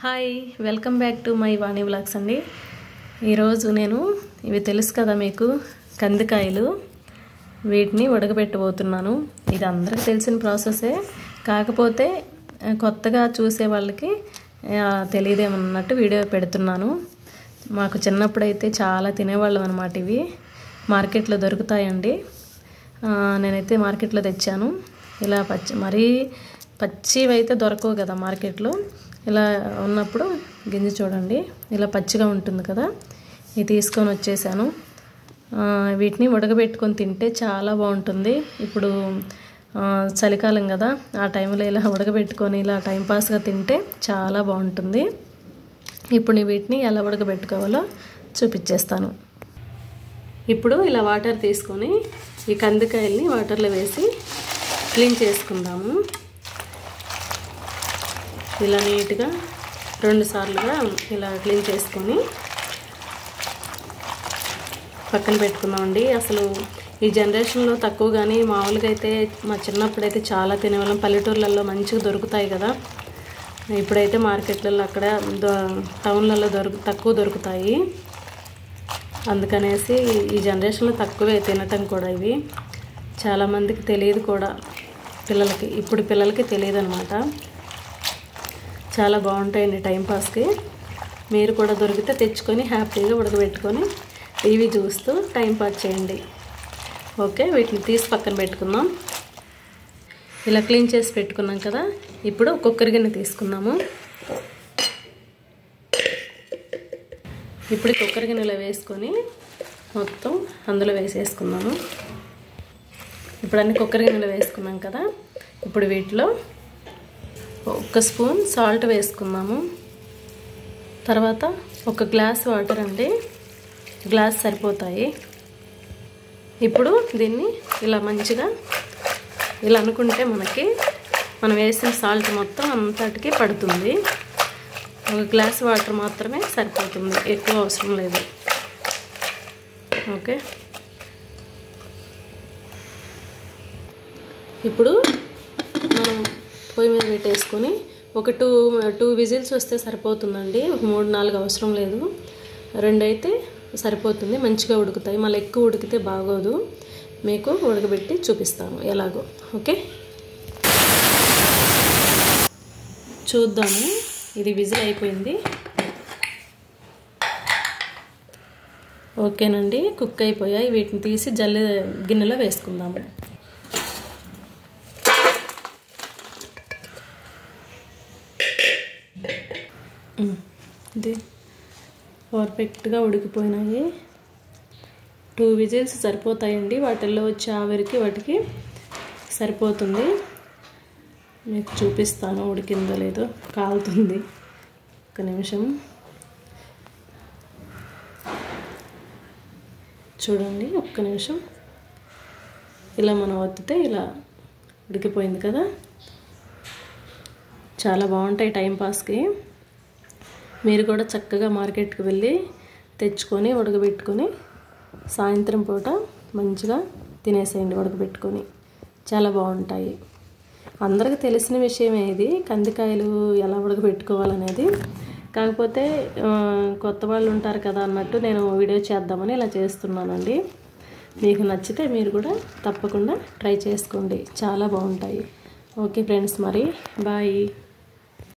hi welcome back to my Vani blogs అండి ఈరోజు నేను ఇవి తెలుసు కదా మీకు కందికాయలు వీటిని ఉడకబెట్టబోతున్నాను ఇది అందరికీ తెలిసిన ప్రాసెసే కాకపోతే ఆ, కొత్తగా చూసే వాళ్ళకి ఆ, తెలియదేమన్నట్టు వీడియో పెడుతున్నాను మాకు చిన్నప్పుడైతే చాలా తినేవాళ్ళం అనమాట ఇవి మార్కెట్లో దొరుకుతాయండి ఆ, నేనైతే మార్కెట్లో తెచ్చాను ఇలా పచ్చి మరీ పచ్చివి అయితే దొరకవు కదా మార్కెట్లో ఇలా ఉన్నప్పుడు గింజ చూడండి ఇలా పచ్చిగా ఉంటుంది కదా ఇది తీసుకొని వచ్చేసాను ఆ, వీటిని ఉడకబెట్టుకొని తింటే చాలా బాగుంటుంది ఇప్పుడు ఆ, చలికాలం కదా ఆ టైంలో ఇలా ఉడకబెట్టుకొని ఇలా టైంపాస్గా తింటే చాలా బాగుంటుంది ఇప్పుడు నేను వీటిని ఎలా ఉడకబెట్టుకోవాలో చూపించేస్తాను ఇప్పుడు ఇలా వాటర్ తీసుకొని ఈ కందికాయల్ని వాటర్లో వేసి క్లీన్ చేసుకుందాము ఇలా నీట్గా రెండు సార్లుగా ఇలా క్లీన్ చేసుకొని పక్కన పెట్టుకుందామండి అసలు ఈ జనరేషన్లో తక్కువ కానీ మామూలుగా అయితే మా చిన్నప్పుడు అయితే చాలా తినేవాళ్ళం పల్లెటూర్లలో మంచిగా దొరుకుతాయి కదా ఇప్పుడైతే మార్కెట్లలో అక్కడ దొ- టౌన్లలో దొరుకు తక్కువ దొరుకుతాయి అందుకనేసి ఈ జనరేషన్లో తక్కువే తినటం కూడా ఇవి చాలామందికి తెలియదు కూడా పిల్లలకి ఇప్పుడు పిల్లలకి తెలియదు అనమాట చాలా బాగుంటాయండి టైంపాస్కి మీరు కూడా దొరికితే తెచ్చుకొని హ్యాపీగా ఉడకబెట్టుకొని టీవీ చూస్తూ టైంపాస్ చేయండి ఓకే వీటిని తీసి పక్కన పెట్టుకుందాం ఇలా క్లీన్ చేసి పెట్టుకున్నాం కదా ఇప్పుడు కుక్కర్ గిన్నె తీసుకుందాము ఇప్పుడు ఈ కుక్కర్ గిన్నెలో వేసుకొని మొత్తం అందులో వేసేసుకున్నాను ఇప్పుడు అన్ని కుక్కర్ గిన్నెలో వేసుకున్నాం కదా ఇప్పుడు వీటిలో ఒక స్పూన్ సాల్ట్ వేసుకుందాము తర్వాత ఒక గ్లాస్ వాటర్ అండి గ్లాస్ సరిపోతాయి ఇప్పుడు దీన్ని ఇలా మంచిగా ఇలా అనుకుంటే మనకి మనం వేసిన సాల్ట్ మొత్తం అంతటికి పడుతుంది ఒక గ్లాస్ వాటర్ మాత్రమే సరిపోతుంది ఎక్కువ అవసరం లేదు ఓకే ఇప్పుడు మనం పొయ్యి మీద పెట్టేసుకొని ఒక టూ టూ విజిల్స్ వస్తే సరిపోతుందండి ఒక మూడు నాలుగు అవసరం లేదు రెండు అయితే సరిపోతుంది మంచిగా ఉడుకుతాయి మళ్ళీ ఎక్కువ ఉడికితే బాగోదు మీకు ఉడకబెట్టి చూపిస్తాను ఎలాగో ఓకే చూద్దాము ఇది విజిల్ అయిపోయింది ఓకేనండి కుక్ అయిపోయాయి వీటిని తీసి జల్లె గిన్నెలో వేసుకుందాము ఇది పర్ఫెక్ట్గా ఉడికిపోయినాయి టూ విజిల్స్ సరిపోతాయండి వాటిల్లో వచ్చే ఆవిరికి వాటికి సరిపోతుంది మీకు చూపిస్తాను ఉడికిందో లేదో కాలుతుంది ఒక నిమిషం చూడండి ఒక్క నిమిషం ఇలా మనం ఒత్తితే ఇలా ఉడికిపోయింది కదా చాలా బాగుంటాయి టైంపాస్కి మీరు కూడా చక్కగా మార్కెట్కి వెళ్ళి తెచ్చుకొని ఉడకబెట్టుకొని సాయంత్రం పూట మంచిగా తినేసేయండి ఉడకబెట్టుకొని చాలా బాగుంటాయి అందరికీ తెలిసిన విషయమే ఇది కందికాయలు ఎలా ఉడకబెట్టుకోవాలనేది కాకపోతే ఆ, కొత్త వాళ్ళు ఉంటారు కదా అన్నట్టు నేను వీడియో చేద్దామని ఇలా చేస్తున్నానండి మీకు నచ్చితే మీరు కూడా తప్పకుండా ట్రై చేసుకోండి చాలా బాగుంటాయి ఓకే ఫ్రెండ్స్ మరి బాయ్